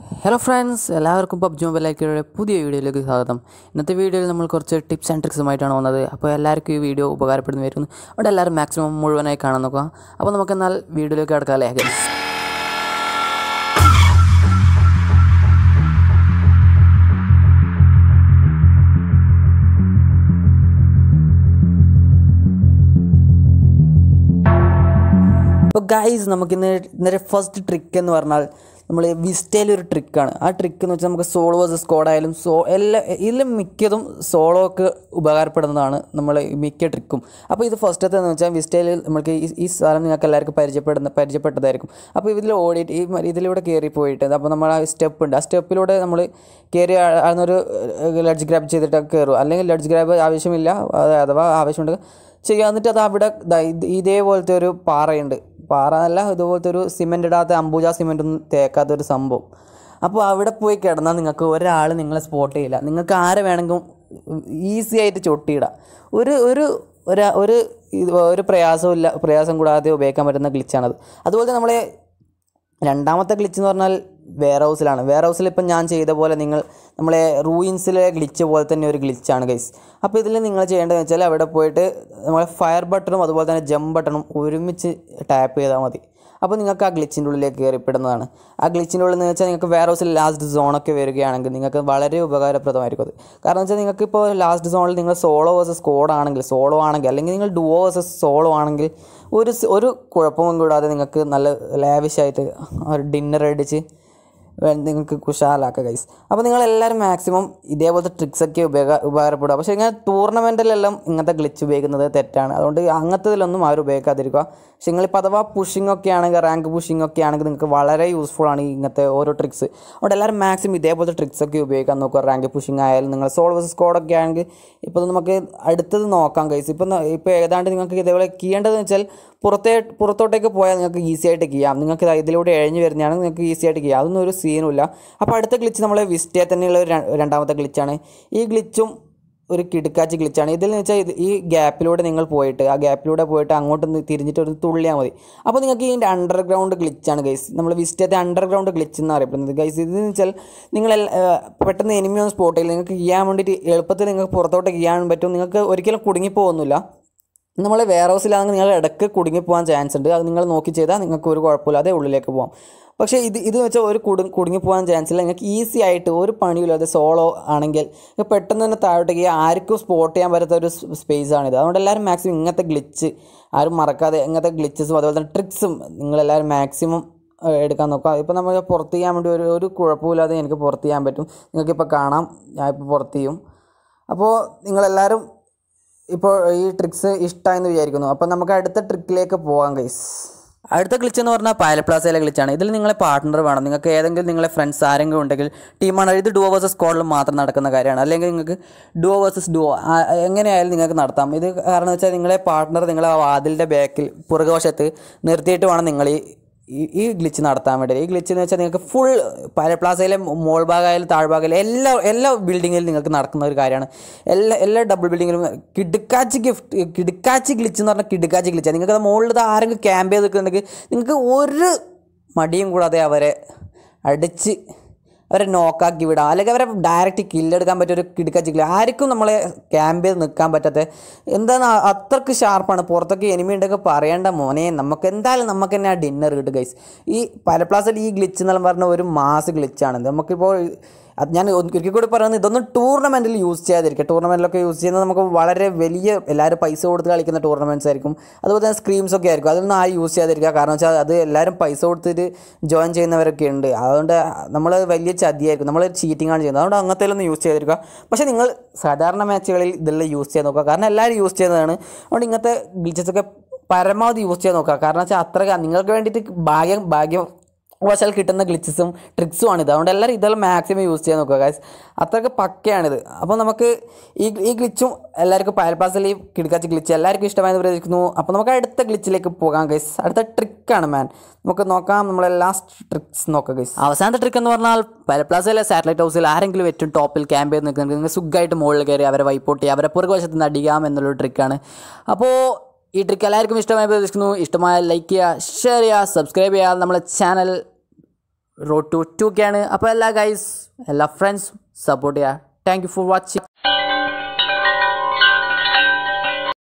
Hello friends എല്ലാവർക്കും PUBG മൊബൈലാക്കിയുടെ പുതിയ വീഡിയോയിലേക്ക് സ്വാഗതം ഇന്നത്തെ വീഡിയോയിൽ നമ്മൾ കുറച്ച് ടിപ്സ് ആൻഡ് ട്രിക്സുമായിട്ടാണ് വന്നത് അപ്പോൾ എല്ലാവർക്കും ഈ വീഡിയോ ഉപകാരപ്പെടുന്ന വരുന്നു അവിടെ എല്ലാവരും മാക്സിമം മുഴുവനായി കാണാൻ നോക്കുക അപ്പോൾ നമുക്ക് എന്നാൽ വീഡിയോയിലേക്ക് കിടക്കാം അല്ലേ guys? അപ്പോൾ ഗൈസ് നമുക്കിന്ന് ഇന്നലെ ഫസ്റ്റ് ട്രിക്ക് എന്ന് പറഞ്ഞാൽ നമ്മൾ വിസ്റ്റയിൽ ഒരു ട്രിക്കാണ് ആ ട്രിക്ക് എന്ന് വെച്ചാൽ നമുക്ക് സോളോ വേഴ്സസ് സ്ക്വാഡ് ആയാലും സോ എല്ലാ ഇതിൽ മിക്കതും സോളോക്ക് ഉപകാരപ്പെടുന്നതാണ് നമ്മൾ മിക്ക ട്രിക്കും അപ്പോൾ ഇത് ഫസ്റ്റത്തെ എന്ന് വെച്ചാൽ വിസ്റ്റയിൽ നമുക്ക് ഈ ഈ സ്ഥലം നിങ്ങൾക്ക് എല്ലാവർക്കും പരിചയപ്പെടുന്ന പരിചയപ്പെട്ടതായിരിക്കും അപ്പോൾ ഇതിൽ ഓടിയിട്ട് ഈ മ- ഇതിലൂടെ കയറി പോയിട്ട് അപ്പോൾ നമ്മൾ ആ സ്റ്റെപ്പ് ഉണ്ട് ആ സ്റ്റെപ്പിലൂടെ നമ്മൾ കയറി അതൊരു ലഡ്ജ് ഗ്രാബ് ചെയ്തിട്ട് കയറും അല്ലെങ്കിൽ ലഡ്ജ് ഗ്രാബ് ആവശ്യമില്ല അത് അഥവാ ആവശ്യമുണ്ട് ചെയ്യുക എന്നിട്ട് അത് അവിടെ ദാ ഇത് ഇതേപോലത്തെ ഒരു പാറയുണ്ട് പാറ അല്ല ഇതുപോലത്തെ ഒരു സിമെൻ്റ് ഇടാത്ത അംബുജ സിമെൻ്റ് ഒന്നും തേക്കാത്ത ഒരു സംഭവം അപ്പോൾ അവിടെ പോയി കിടന്നാൽ നിങ്ങൾക്ക് ഒരാൾ നിങ്ങളെ സ്പോട്ട് ചെയ്യില്ല നിങ്ങൾക്ക് ആരെ വേണമെങ്കിലും ഈസി ആയിട്ട് ചൊട്ടിയിടാം ഒരു ഒരു ഒരു ഒരു ഇത് ഒരു പ്രയാസവും ഇല്ല പ്രയാസം കൂടാതെ ഉപയോഗിക്കാൻ പറ്റുന്ന ഗ്ലിച്ചാണത് അതുപോലെ നമ്മളെ രണ്ടാമത്തെ ഗ്ലിച്ച് എന്ന് പറഞ്ഞാൽ വെയർ ഹൗസിലാണ് വെയർ ഹൗസിൽ ഇപ്പം ഞാൻ ചെയ്ത പോലെ നിങ്ങൾ നമ്മളെ റൂയിൻസിലെ ഗ്ലിച്ച് പോലെ തന്നെ ഒരു ഗ്ലിച്ചാണ് ഗൈസ് അപ്പോൾ ഇതിൽ നിങ്ങൾ ചെയ്യേണ്ടതെന്ന് വെച്ചാൽ അവിടെ പോയിട്ട് നമ്മളെ ഫയർ ബട്ടണും അതുപോലെ തന്നെ ജമ്പ് ബട്ടണും ഒരുമിച്ച് ടാപ്പ് ചെയ്താൽ മതി അപ്പോൾ നിങ്ങൾക്ക് ആ ഗ്ലിച്ചിൻ്റെ ഉള്ളിലേക്ക് കയറിപ്പെടുന്നതാണ് ആ ഗ്ലിച്ചിൻ്റെ ഉള്ളിൽ എന്ന് വെച്ചാൽ നിങ്ങൾക്ക് വെയർ ഹൗസിൽ ലാസ്റ്റ് സോണൊക്കെ വരികയാണെങ്കിൽ നിങ്ങൾക്ക് വളരെ ഉപകാരപ്രദമായിരിക്കും അത് കാരണം വെച്ചാൽ നിങ്ങൾക്ക് ഇപ്പോൾ ലാസ്റ്റ് സോണിൽ നിങ്ങൾ സോളോ വേഴ്സസ് സ്കോഡ് ആണെങ്കിൽ സോളോ ആണെങ്കിൽ അല്ലെങ്കിൽ നിങ്ങൾ ഡുവോ വേഴ്സസ് സോളോ ആണെങ്കിൽ ഒരു സ് ഒരു കുഴപ്പവും കൂടാതെ നിങ്ങൾക്ക് നല്ല ലാവിഷായിട്ട് ഒരു ഡിന്നർ അടിച്ച് വേ- നിങ്ങൾക്ക് കുശാലാക്കുക ഗൈസ് അപ്പോൾ നിങ്ങൾ എല്ലാവരും മാക്സിമം ഇതേപോലത്തെ ട്രിക്സൊക്കെ ഉപയോഗ ഉപകാരപ്പെടുക പക്ഷേ ഇങ്ങനെ ടൂർണമെൻറ്റിലെല്ലാം ഇങ്ങനത്തെ ഗ്ലിച്ച് ഉപയോഗിക്കുന്നത് തെറ്റാണ് അതുകൊണ്ട് അങ്ങനത്തതിലൊന്നും ആരും ഉപയോഗിക്കാതിരിക്കുക പക്ഷേ നിങ്ങളിപ്പോൾ അഥവാ പുഷിംഗ് ഒക്കെ ആണെങ്കിൽ റാങ്ക് പുഷിംഗ് ഒക്കെ ആണെങ്കിൽ നിങ്ങൾക്ക് വളരെ യൂസ്ഫുൾ ആണ് ഈ ഇങ്ങനത്തെ ഓരോ ട്രിക്സ് അതുകൊണ്ട് എല്ലാവരും മാക്സിമം ഇതേപോലത്തെ ട്രിക്സ് ഒക്കെ ഉപയോഗിക്കാൻ നോക്കുക റാങ്ക് പുഷിംഗ് ആയാലും നിങ്ങൾ സോൾ വേഴ്സസ് സ്കോഡൊക്കെ ആണെങ്കിൽ ഇപ്പോൾ നമുക്ക് അടുത്തത് നോക്കാം ഗൈസ് ഇപ്പം ഇപ്പോൾ ഏതാണ്ട് നിങ്ങൾക്ക് ഇതേപോലെ ചെയ്യേണ്ടതെന്ന് വെച്ചാൽ പുറത്തേ പുറത്തോട്ടേക്ക് പോയാൽ നിങ്ങൾക്ക് ഈസി ആയിട്ട് ചെയ്യാം നിങ്ങൾക്ക് ദാ ഇതിലൂടെ എഴിഞ്ഞ് വരുന്നതാണ് നിങ്ങൾക്ക് ഈസി ആയിട്ട് ചെയ്യാം അതൊന്നും ഒരു സീനുമില്ല അപ്പോൾ അടുത്ത ഗ്ലിച്ച് നമ്മളെ വിസ്റ്റേ തന്നെയുള്ള ഒരു ര- രണ്ടാമത്തെ ഗ്ലിച്ചാണ് ഈ ഗ്ലിച്ചും ഒരു കിടുക്കാച്ചി ഗ്ലിച്ചാണ് ഇതിൽ എന്ന് വെച്ചാൽ ഇത് ഈ ഗ്യാപ്പിലൂടെ നിങ്ങൾ പോയിട്ട് ആ ഗ്യാപ്പിലൂടെ പോയിട്ട് അങ്ങോട്ട് ഒന്ന് തിരിഞ്ഞിട്ട് ഒരു തുള്ളിയാൽ മതി അപ്പോൾ നിങ്ങൾക്ക് ഇതിൻ്റെ അണ്ടർഗ്രൗണ്ട് ഗ്ലിച്ചാണ് ഗൈസ് നമ്മൾ വിസ്റ്റത്തെ അണ്ടർഗ്രൗണ്ട് ഗ്ലിച്ച് എന്ന് അറിയപ്പെടുന്നത് ഗൈസ് ഇതെന്ന് വെച്ചാൽ നിങ്ങൾ എൽ- ഏഹ് പെട്ടെന്ന് എനിമി ഒന്ന് സ്പോട്ട് ചെയ്യില്ല നിങ്ങൾക്ക് ചെയ്യാൻ വേണ്ടിയിട്ട് എളുപ്പത്തിൽ നിങ്ങൾക്ക് പുറത്തോട്ട് ചെയ്യാൻ പറ്റും നിങ്ങൾക്ക് ഒരിക്കലും കുടുങ്ങിപ്പോകുന്നില്ല നമ്മൾ വെയർ ഹൗസിലാണെങ്കിൽ നിങ്ങൾ ഇടയ്ക്ക് കുടുങ്ങി പോകാൻ ചാൻസ് ഉണ്ട് അത് നിങ്ങൾ നോക്കി ചെയ്താൽ നിങ്ങൾക്ക് ഒരു കുഴപ്പമില്ലാതെ ഉള്ളിലേക്ക് പോകാം പക്ഷേ ഇത് ഇത് വെച്ചാൽ ഒരു കുടു കുടുങ്ങി പോകാൻ ചാൻസ് ഇല്ല നിങ്ങൾക്ക് ഈസി ആയിട്ട് ഒരു പണിയില്ലാതെ സോളോ ആണെങ്കിൽ നിങ്ങൾക്ക് പെട്ടെന്ന് തന്നെ താഴോട്ടേക്ക് ആർക്കും സ്പോട്ട് ചെയ്യാൻ പറ്റാത്ത ഒരു സ്പേസ് ആണിത് അതുകൊണ്ട് എല്ലാവരും മാക്സിമം ഇങ്ങനത്തെ ഗ്ലിച്ച് ആരും മറക്കാതെ ഇങ്ങനത്തെ ഗ്ലിച്ചസും അതുപോലെ തന്നെ ട്രിക്സും നിങ്ങളെല്ലാവരും മാക്സിമം എടുക്കാൻ നോക്കുക ഇപ്പോൾ നമുക്ക് പുറത്ത് ചെയ്യാൻ വേണ്ടി ഒരു ഒരു കുഴപ്പമില്ലാതെ എനിക്ക് പുറത്ത് ചെയ്യാൻ പറ്റും നിങ്ങൾക്കിപ്പോൾ കാണാം ഞാൻ ഇപ്പോൾ പുറത്ത് ചെയ്യും അപ്പോൾ നിങ്ങളെല്ലാവരും ഇപ്പോൾ ഈ ട്രിക്സ് ഇഷ്ടമായെന്ന് വിചാരിക്കുന്നു അപ്പോൾ നമുക്ക് അടുത്ത ട്രിക്കിലേക്ക് പോകാം ഗൈസ് അടുത്ത ഗ്ലിച്ച് എന്ന് പറഞ്ഞാൽ പൈലറ്റ് പ്ലാസയിലെ ഗ്ലിച്ചാണ് ഇതിൽ നിങ്ങളെ പാർട്ട്ണർ വേണം നിങ്ങൾക്ക് ഏതെങ്കിലും നിങ്ങളെ ഫ്രണ്ട്സ് ആരെങ്കിലും ഉണ്ടെങ്കിൽ ടീമാണ് ഇത് ഡുവോ വേഴ്സസ് സ്ക്വാഡിൽ മാത്രം നടക്കുന്ന കാര്യമാണ് അല്ലെങ്കിൽ നിങ്ങൾക്ക് ഡുവോ വേഴ്സസ് ഡുവോ എങ്ങനെയായാലും നിങ്ങൾക്ക് നടത്താം ഇത് കാരണം വെച്ചാൽ നിങ്ങളെ പാർട്ട്ണർ നിങ്ങളെ ആ വാതിലിൻ്റെ ബാക്കിൽ പുറകുവശത്ത് നിർത്തിയിട്ട് വേണം നിങ്ങൾ ഈ ഈ- ഈ ഗ്ലിച്ച് നടത്താൻ വേണ്ടി ഈ ഗ്ലിച്ച് എന്ന് വെച്ചാൽ നിങ്ങൾക്ക് ഫുൾ പല പ്ലാസയിലെ മോൾ ഭാഗമായാലും താഴ്ഭാഗമായാലും എല്ലാ എല്ലാ ബിൽഡിങ്ങിലും നിങ്ങൾക്ക് നടക്കുന്ന ഒരു കാര്യമാണ് എല്ലാ എല്ലാ ഡബിൾ ബിൽഡിങ്ങിലും കിടുക്കാച്ചി ഗിഫ്റ്റ് കിടുക്കാച്ചി ഗ്ലിച്ച് എന്ന് പറഞ്ഞാൽ കിടുക്കാച്ചി ഗ്ലിച്ചാണ് നിങ്ങൾക്ക് മുകളിൽ ആരെങ്കിലും ക്യാമ്പ് ചെയ്ത് നിൽക്കുന്നുണ്ടെങ്കിൽ നിങ്ങൾക്ക് ഒരു മടിയും കൂടാതെ അവരെ അടിച്ച് അവരെ നോക്കാക്കി വിടാം അല്ലെങ്കിൽ അവരെ ഡയറക്റ്റ് കില്ലെടുക്കാൻ പറ്റിയ ഒരു കിടുക്കച്ചിക്കില്ല ആർക്കും നമ്മളെ ക്യാമ്പ് ചെയ്ത് നിൽക്കാൻ പറ്റാത്ത എന്താണ് അ- അത്രക്ക് ഷാർപ്പാണ് പുറത്തൊക്കെ എനിമി ഉണ്ടൊക്കെ പറയേണ്ട മോനെ നമുക്ക് എന്തായാലും നമുക്ക് തന്നെ ആ ഡിന്നർ കിട്ടും ഗൈസ് ഈ പലപ്ലാസിൽ ഈ ഗ്ലിച്ച് എന്നെല്ലാം പറഞ്ഞ ഒരു മാസ് ഗ്ലിച്ചാണ് നമുക്കിപ്പോൾ അത് ഞാൻ ഒരിക്കൽ കൂടി പറയുന്നത് ഇതൊന്നും ടൂർണമെൻറ്റിൽ യൂസ് ചെയ്യാതിരിക്കുക ടൂർണമെൻറ്റിലൊക്കെ യൂസ് ചെയ്യുന്നത് നമുക്ക് വളരെ വലിയ എല്ലാവരും പൈസ കൊടുത്ത് കളിക്കുന്ന ടൂർണമെൻറ്റ്സ് ആയിരിക്കും അതുപോലെ തന്നെ സ്ക്രീംസ് ഒക്കെ ആയിരിക്കും അതൊന്നും ആ യൂസ് ചെയ്യാതിരിക്കുക കാരണം വെച്ചാൽ അത് എല്ലാവരും പൈസ കൊടുത്തിട്ട് ജോയിൻ ചെയ്യുന്നവരൊക്കെ ഉണ്ട് അതുകൊണ്ട് നമ്മൾ വലിയ ചതിയായിരിക്കും നമ്മൾ ചീറ്റിംഗ് ആണ് ചെയ്യുന്നത് അതുകൊണ്ട് അങ്ങനത്തേലൊന്നും യൂസ് ചെയ്തിരിക്കുക പക്ഷേ നിങ്ങൾ സാധാരണ മാച്ചുകളിൽ ഇതെല്ലാം യൂസ് ചെയ്യാൻ നോക്കുക കാരണം എല്ലാവരും യൂസ് ചെയ്യുന്നതാണ് അതുകൊണ്ട് ഇങ്ങനത്തെ glitches ഒക്കെ പരമാവധി യൂസ് ചെയ്യാൻ നോക്കുക കാരണം വെച്ചാൽ അത്ര നിങ്ങൾക്ക് വേണ്ടിയിട്ട് ഭാഗ്യം ഭാഗ്യം വശാൽ കിട്ടുന്ന ഗ്ലിച്ചസും ട്രിക്സും ആണിത് അതുകൊണ്ട് എല്ലാവരും ഇതെല്ലാം മാക്സിമം യൂസ് ചെയ്യാൻ നോക്കുക ഗൈസ് അത്രയ്ക്ക് പക്കയാണിത് അപ്പോൾ നമുക്ക് ഈ ഈ ഗ്ലിച്ചും എല്ലാവർക്കും പയൽപ്പാസിൽ ഈ കിടക്കാച്ച ഗ്ലിച്ച് എല്ലാവർക്കും ഇഷ്ടമായെന്ന് പ്രതീക്ഷിക്കുന്നു അപ്പോൾ നമുക്ക് അടുത്ത ഗ്ലിച്ചിലേക്ക് പോകാം ഗൈസ് അടുത്ത ട്രിക്കാണ് മാൻ നമുക്ക് നോക്കാം നമ്മളെ ലാസ്റ്റ് ട്രിക്സ് നോക്കാം ഗൈസ് അവസാനത്തെ ട്രിക്ക് എന്ന് പറഞ്ഞാൽ പയൽപ്ലാസയിലെ സാറ്റലൈറ്റ് ഹൗസിൽ ആരെങ്കിലും ഏറ്റവും ടോപ്പിൽ ക്യാമ്പ് ചെയ്ത് നിൽക്കുന്നത് നിങ്ങൾക്ക് സുഖമായിട്ട് മുകളിൽ കയറി അവരെ വൈപ്പോട്ടി അവരെ പുറകുവശത്ത് നിന്ന് അടിക്കാം എന്നുള്ളൊരു ട്രിക്കാണ് അപ്പോൾ ഈ ട്രിക്ക് എല്ലാവർക്കും ഇഷ്ടമായി പ്രതീക്ഷിക്കുന്നു ഇഷ്ടമായ ലൈക്ക് ചെയ്യുക ഷെയർ ചെയ്യുക സബ്സ്ക്രൈബ് ചെയ്യുക നമ്മളെ channel road to two K ആണ് അപ്പോൾ എല്ലാ ഗൈസ് എല്ലാ ഫ്രണ്ട്സും സപ്പോർട്ട് ചെയ്യുക താങ്ക് യു ഫോർ വാച്ചിങ്